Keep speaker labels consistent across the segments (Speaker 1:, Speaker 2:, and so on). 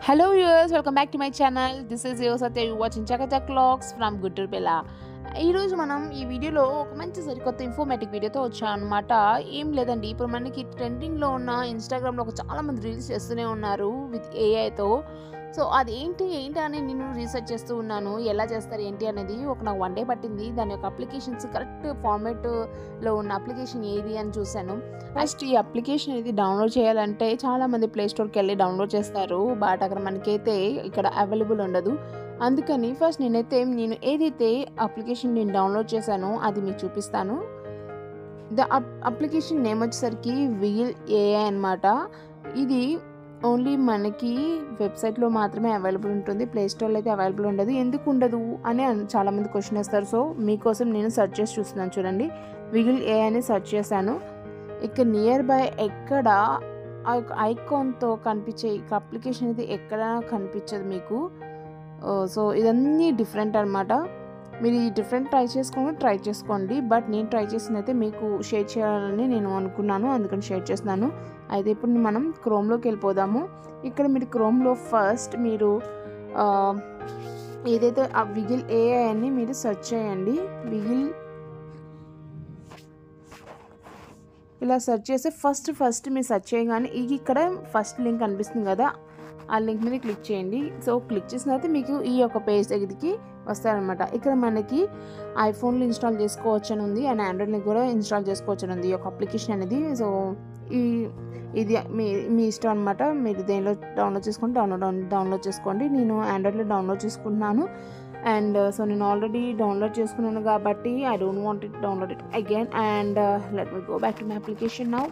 Speaker 1: Hello viewers, welcome back to my channel. This is your Satya. You watching Chakachak Vlogs from Guttur Bella. ఈరోజు మనం ఈ వీడియోలో ఒక మంచి సరికొత్త ఇన్ఫర్మేటివ్ వీడియోతో వచ్చాం అనమాట ఏం లేదండి ఇప్పుడు మనకి ట్రెండింగ్లో ఉన్న ఇన్స్టాగ్రామ్లో ఒక చాలా మంది రీల్స్ చేస్తూనే ఉన్నారు విత్ ఏఐతో సో అది ఏంటి ఏంటి అని నేను రీసెర్చ్ చేస్తూ ఉన్నాను ఎలా చేస్తారు ఏంటి అనేది ఒక నాకు వన్ డే పట్టింది దాని యొక్క అప్లికేషన్స్ కరెక్ట్ ఫార్మేట్లో ఉన్న అప్లికేషన్ ఏది అని చూశాను ఫస్ట్ ఈ అప్లికేషన్ అనేది డౌన్లోడ్ చేయాలంటే చాలామంది ప్లే స్టోర్కి వెళ్ళి డౌన్లోడ్ చేస్తారు బట్ అక్కడ మనకైతే ఇక్కడ అవైలబుల్ ఉండదు అందుకని ఫస్ట్ నేనైతే నేను ఏదైతే అప్లికేషన్ నేను డౌన్లోడ్ చేశానో అది మీకు చూపిస్తాను ద అప్లికేషన్ నేమ్ వచ్చేసరికి వీల్ ఏఐ అనమాట ఇది ఓన్లీ మనకి వెబ్సైట్లో మాత్రమే అవైలబుల్ ఉంటుంది ప్లే స్టోర్లో అయితే అవైలబుల్ ఉండదు ఎందుకు ఉండదు అని అన్- చాలామంది క్వశ్చన్ వేస్తారు సో మీకోసం నేను సెర్చ్ చేసి చూస్తున్నాను చూడండి విగిల్ ఏ అని సెర్చ్ చేశాను ఇక నియర్ బై ఎక్కడ ఆ యొక్క ఐకాన్తో కనిపించే ఈ అప్లికేషన్ అయితే ఎక్కడ కనిపించదు మీకు ఓ, సో ఇదన్నీ డిఫరెంట్ అనమాట మీరు ఈ డిఫరెంట్ ట్రై చేసుకొని ట్రై చేసుకోండి బట్ నేను ట్రై చేసింది అయితే మీకు షేర్ చేయాలని నేను అనుకున్నాను అందుకని షేర్ చేస్తున్నాను అయితే ఇప్పుడు మనం క్రోమ్లోకి వెళ్ళిపోదాము ఇక్కడ మీరు క్రోమ్లో ఫస్ట్ మీరు ఆ, ఏదైతే ఆ విగిల్ ఏఐ అని మీరు సెర్చ్ చేయండి విగిల్ ఇలా సెర్చ్ చేస్తే ఫస్ట్ ఫస్ట్ మీరు సెర్చ్ చేయగానే ఈ ఇక్కడ ఫస్ట్ లింక్ కనిపిస్తుంది కదా ఆ లింక్ మీద క్లిక్ చేయండి సో క్లిక్ చేసిన తర్వాత మీకు ఈ యొక్క పేజ్ దగ్గరికి వస్తారనమాట ఇక్కడ మనకి ఐఫోన్లో ఇన్స్టాల్ చేసుకోవచ్చు అని ఉంది అండ్ ఆండ్రాయిడ్లో కూడా ఇన్స్టాల్ చేసుకోవచ్చు అని ఉంది ఈ యొక్క అప్లికేషన్ అనేది సో ఈ ఇది మీ మీ ఇష్టం అనమాట మీరు దేనిలో డౌన్లోడ్ చేసుకుంటే డౌన్లోడ్ డౌన్లోడ్ చేసుకోండి నేను ఆండ్రాయిడ్లో డౌన్లోడ్ చేసుకుంటున్నాను అండ్ సో నేను ఆల్రెడీ డౌన్లోడ్ చేసుకున్నాను కాబట్టి I don't want it download it again and let me go back to my application now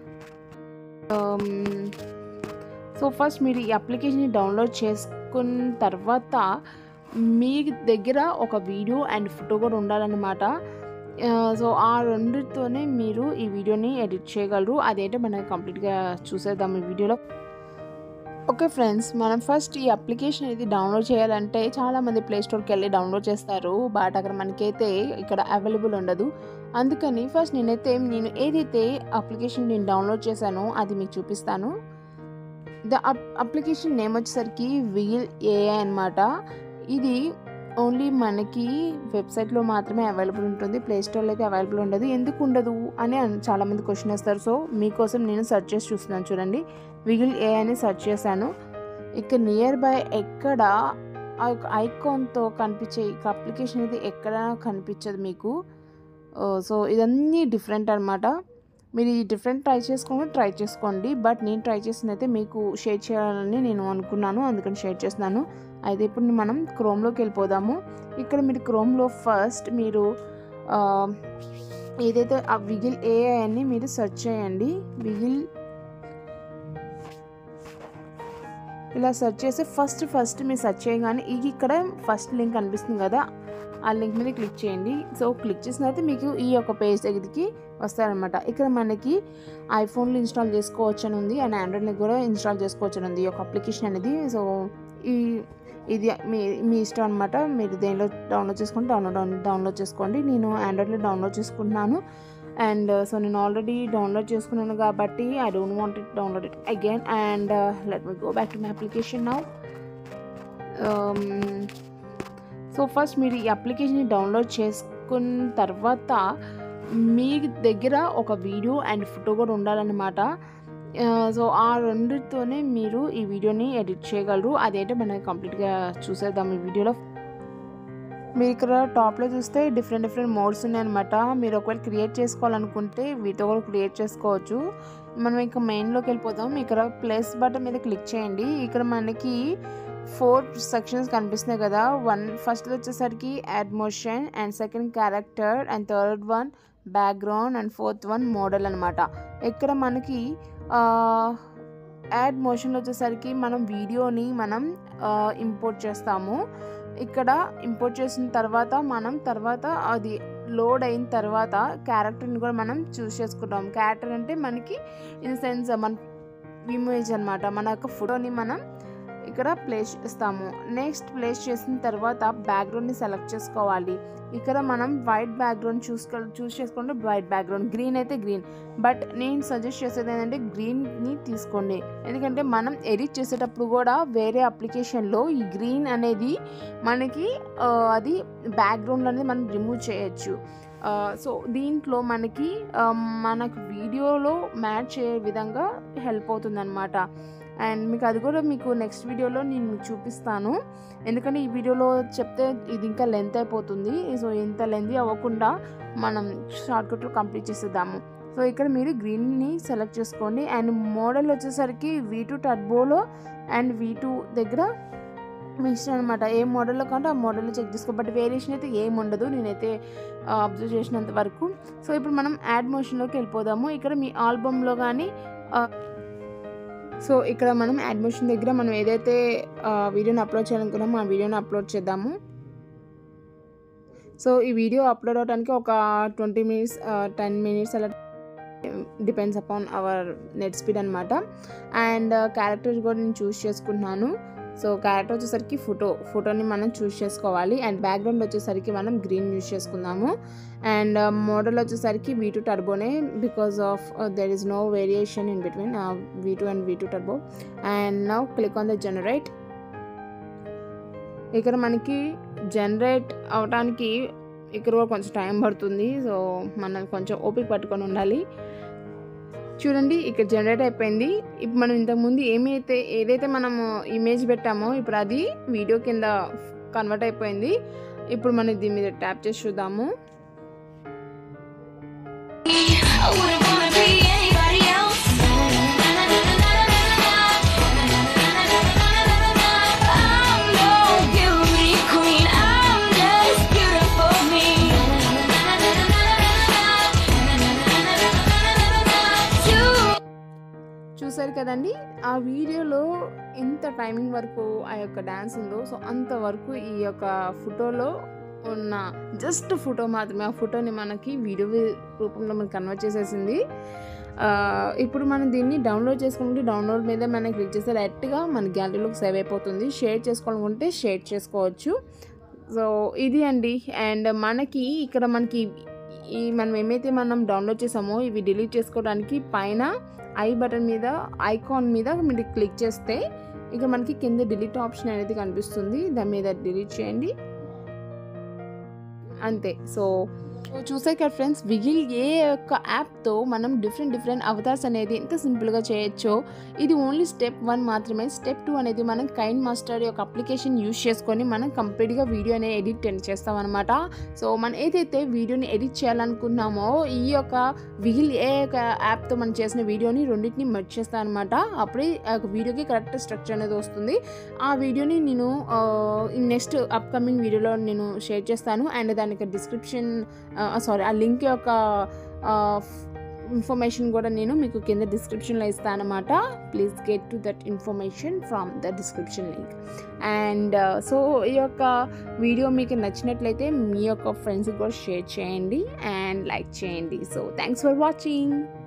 Speaker 1: so first మీరు ఈ అప్లికేషన్ని డౌన్లోడ్ చేసుకున్న తర్వాత మీ దగ్గర ఒక వీడియో అండ్ ఫోటో కూడా ఉండాలన్నమాట సో ఆ రెండుతోనే మీరు ఈ వీడియోని ఎడిట్ చేయగలరు అదేంటో మనం కంప్లీట్గా చూసేద్దాం ఈ వీడియోలో ఓకే ఫ్రెండ్స్ మనం ఫస్ట్ ఈ అప్లికేషన్ అనేది డౌన్లోడ్ చేయాలంటే చాలామంది ప్లే స్టోర్కి వెళ్ళి డౌన్లోడ్ చేస్తారు బట్ అక్కడ మనకైతే ఇక్కడ అవైలబుల్ ఉండదు అందుకని ఫస్ట్ నేనైతే నేను ఏదైతే అప్లికేషన్ నేను డౌన్లోడ్ చేశానో అది మీకు చూపిస్తాను ద అప్లికేషన్ నేమ్ వచ్చేసరికి వీల్ ఏఐ అనమాట ఇది ఓన్లీ మనకి వెబ్సైట్లో మాత్రమే అవైలబుల్ ఉంటుంది ప్లే స్టోర్లో అయితే అవైలబుల్ ఉండదు ఎందుకు ఉండదు అని అన్- చాలామంది క్వశ్చన్ వేస్తారు సో మీకోసం నేను సెర్చ్ చేసి చూస్తున్నాను చూడండి విగిల్ ఏ అని సెర్చ్ చేశాను ఇక నియర్ బై ఎక్కడ ఆ యొక్క ఐకాన్తో కనిపించే ఈ అప్లికేషన్ అయితే ఎక్కడ కనిపించదు మీకు ఓ, సో ఇదన్నీ డిఫరెంట్ అనమాట మీరు ఈ డిఫరెంట్ ట్రై చేసుకొని ట్రై చేసుకోండి బట్ నేను ట్రై చేసింది అయితే మీకు షేర్ చేయాలని నేను అనుకున్నాను అందుకని షేర్ చేస్తున్నాను అయితే ఇప్పుడు మనం క్రోమ్లోకి వెళ్ళిపోదాము ఇక్కడ మీరు క్రోమ్లో ఫస్ట్ మీరు ఆ, ఏదైతే ఆ విగిల్ ఏఐ అని మీరు సెర్చ్ చేయండి విగిల్ ఇలా సెర్చ్ చేస్తే ఫస్ట్ ఫస్ట్ మీరు సెర్చ్ చేయగానే ఈ ఇక్కడ ఫస్ట్ లింక్ కనిపిస్తుంది కదా ఆ లింక్ మీద క్లిక్ చేయండి సో క్లిక్ చేసిన తర్వాత మీకు ఈ యొక్క పేజ్ దగ్గరికి వస్తారనమాట ఇక్కడ మనకి ఐఫోన్లో ఇన్స్టాల్ చేసుకోవచ్చు అని ఉంది అండ్ ఆండ్రాయిడ్లో కూడా ఇన్స్టాల్ చేసుకోవచ్చు అని ఉంది ఈ యొక్క అప్లికేషన్ అనేది సో ఈ ఇది మీ మీ ఇష్టం అనమాట మీరు దేనిలో డౌన్లోడ్ చేసుకుంటే డౌన్లోడ్ డౌన్లోడ్ చేసుకోండి నేను ఆండ్రాయిడ్లో డౌన్లోడ్ చేసుకుంటున్నాను అండ్ సో నేను ఆల్రెడీ డౌన్లోడ్ చేసుకున్నాను కాబట్టి I don't want it download it again and let me go back to my application now so first మీరు ఈ అప్లికేషన్ డౌన్లోడ్ చేసుకున్న తర్వాత మీ దగ్గర ఒక వీడియో అండ్ ఫోటో కూడా ఉండాలన్నమాట సో ఆ రెండుతోనే మీరు ఈ వీడియోని ఎడిట్ చేయగలరు అదేంటో మనం కంప్లీట్గా చూసేద్దాం ఈ వీడియోలో మీరు ఇక్కడ టాప్లో చూస్తే డిఫరెంట్ డిఫరెంట్ మోడ్స్ ఉన్నాయన్నమాట మీరు ఒకవేళ క్రియేట్ చేసుకోవాలనుకుంటే వీటితో కూడా క్రియేట్ చేసుకోవచ్చు మనం ఇంకా మెయిన్లోకి వెళ్ళిపోదాం ఇక్కడ ప్లస్ బటన్ మీద క్లిక్ చేయండి ఇక్కడ మనకి ఫోర్ సెక్షన్స్ కనిపిస్తున్నాయి కదా వన్ ఫస్ట్ వచ్చేసరికి add motion and second character and third one background and fourth one model అనమాట ఇక్కడ మనకి యాడ్ మోషన్లో వచ్చేసరికి మనం వీడియోని మనం ఇంపోర్ట్ చేస్తాము ఇక్కడ ఇంపోర్ట్ చేసిన తర్వాత మనం తర్వాత అది లోడ్ అయిన తర్వాత క్యారెక్టర్ని కూడా మనం చూస్ చేసుకుంటాం క్యారెక్టర్ అంటే మనకి ఇన్ సెన్స్ మన ఇమేజ్ అనమాట మన యొక్క ఫోటోని మనం ఇక్కడ ప్లేస్ చేస్తాము నెక్స్ట్ ప్లేస్ చేసిన తర్వాత బ్యాక్గ్రౌండ్ని సెలెక్ట్ చేసుకోవాలి ఇక్కడ మనం వైట్ బ్యాక్గ్రౌండ్ చూసుకో చూస్ చేసుకుంటే వైట్ బ్యాక్గ్రౌండ్ గ్రీన్ అయితే గ్రీన్ బట్ నేను సజెస్ట్ చేసేది ఏంటంటే గ్రీన్ని తీసుకోండి ఎందుకంటే మనం ఎడిట్ చేసేటప్పుడు కూడా వేరే అప్లికేషన్లో ఈ గ్రీన్ అనేది మనకి ఆ, అది బ్యాక్గ్రౌండ్ అనేది మనం రిమూవ్ చేయొచ్చు సో దీంట్లో మనకి ఆ, మనకు వీడియోలో మ్యాచ్ అయ్యే విధంగా హెల్ప్ అవుతుంది అనమాట అండ్ మీకు అది కూడా మీకు నెక్స్ట్ వీడియోలో నేను మీకు చూపిస్తాను ఎందుకంటే ఈ వీడియోలో చెప్తే ఇది ఇంకా లెంత్ అయిపోతుంది సో ఇంత లెంత్ అవ్వకుండా మనం షార్ట్కట్లో కంప్లీట్ చేసేద్దాము సో ఇక్కడ మీరు గ్రీన్ని సెలెక్ట్ చేసుకోండి అండ్ మోడల్ వచ్చేసరికి వీ టూ టర్బోలో అండ్ వీ టూ దగ్గర మీ ఇష్టం అనమాట ఏ మోడల్లో కంటే ఆ మోడల్లో చెక్ చేసుకో బట్ వేరియేషన్ అయితే ఏం ఉండదు నేనైతే అబ్జర్వ్ చేసినంత వరకు సో ఇప్పుడు మనం యాడ్ మోషన్లోకి వెళ్ళిపోదాము ఇక్కడ మీ ఆల్బమ్లో కానీ సో ఇక్కడ మనం యాడ్ మోషన్ దగ్గర మనం ఏదైతే ఆ, వీడియోని అప్లోడ్ చేయాలనుకున్నామో ఆ వీడియోని అప్లోడ్ చేద్దాము సో ఈ వీడియో అప్లోడ్ అవడానికి ఒక ట్వంటీ మినిట్స్ టెన్ మినిట్స్ అలా depends upon our net speed అనమాట అండ్ క్యారెక్టర్స్ కూడా నేను చూస్ చేసుకుంటున్నాను సో క్యారెక్టర్ వచ్చేసరికి ఫోటో ఫోటోని మనం చూస్ చేసుకోవాలి అండ్ బ్యాక్గ్రౌండ్ వచ్చేసరికి మనం గ్రీన్ యూస్ చేసుకుందాము అండ్ మోడల్ వచ్చేసరికి వీ టూ టర్బోనే because of there is no variation in between V two and V two turbo and now click on the generate ఇక్కడ మనకి జనరేట్ అవడానికి ఇక్కడ కూడా కొంచెం టైం పడుతుంది సో మనం కొంచెం ఓపిక పట్టుకొని ఉండాలి చూడండి ఇక్కడ జనరేట్ అయిపోయింది ఇప్పుడు మనం ఇంతకుముందు ఏమైతే ఏదైతే మనము ఇమేజ్ పెట్టామో ఇప్పుడు అది వీడియో కింద కన్వర్ట్ అయిపోయింది ఇప్పుడు మనం దీని మీద ట్యాప్ చేసి చూద్దాము
Speaker 2: I wouldn't wanna be anybody else. I'm no beauty queen. I'm just beautiful me. You
Speaker 1: చూసారు కదండి ఆ వీడియోలో ఎంత టైమింగ్ వరకు ఆ యొక్క డ్యాన్స్ ఉందో సో అంతవరకు ఈ యొక్క ఫోటోలో ఉన్న జస్ట్ ఫోటో మాత్రమే ఆ ఫోటోని మనకి వీడియో రూపంలో మనకి కన్వర్ట్ చేసేసింది ఆ, ఇప్పుడు మనం దీన్ని డౌన్లోడ్ చేసుకుంటే డౌన్లోడ్ మీద మనం క్లిక్ చేస్తే డైరెక్ట్గా మన గ్యాలరీలోకి సేవ్ అయిపోతుంది షేర్ చేసుకోవాలనుకుంటే షేర్ చేసుకోవచ్చు సో ఇది అండి అండ్ మనకి ఇక్కడ మనకి ఈ మనం ఏమైతే మనం డౌన్లోడ్ చేసామో ఇవి డిలీట్ చేసుకోవడానికి పైన ఐ బటన్ మీద ఐకాన్ మీద మీరు క్లిక్ చేస్తే ఇక మనకి కింద డిలీట్ ఆప్షన్ అనేది కనిపిస్తుంది దాని మీద డిలీట్ చేయండి అంతే సో చూసారు కదా ఫ్రెండ్స్ విగిల్ ఏ యొక్క యాప్తో మనం డిఫరెంట్ డిఫరెంట్ అవతార్స్ అనేది ఎంత సింపుల్గా చేయొచ్చో ఇది ఓన్లీ స్టెప్ వన్ మాత్రమే స్టెప్ టూ అనేది మనం కైన్ మాస్టర్ యొక్క అప్లికేషన్ యూస్ చేసుకొని మనం కంప్లీట్గా వీడియో అనేది ఎడిట్ చేస్తాం అనమాట సో మనం ఏదైతే వీడియోని ఎడిట్ చేయాలనుకున్నామో ఈ యొక్క విగిల్ ఏ యొక్క యాప్తో మనం చేసిన వీడియోని రెండింటిని మెర్జ్ చేస్తాను అనమాట అప్పుడే ఆ యొక్క వీడియోకి కరెక్ట్ స్ట్రక్చర్ అనేది వస్తుంది ఆ వీడియోని నేను నెక్స్ట్ అప్కమింగ్ వీడియోలో నేను షేర్ చేస్తాను అండ్ దానికి డిస్క్రిప్షన్ సారీ ఆ లింక్ యొక్క ఇన్ఫర్మేషన్ కూడా నేను మీకు కింద డిస్క్రిప్షన్లో ఇస్తాను అనమాట please get to that information from the description link and so ఈ యొక్క వీడియో మీకు నచ్చినట్లయితే మీ యొక్క ఫ్రెండ్స్కి కూడా షేర్ చేయండి అండ్ లైక్ చేయండి సో థ్యాంక్స్ ఫర్ వాచింగ్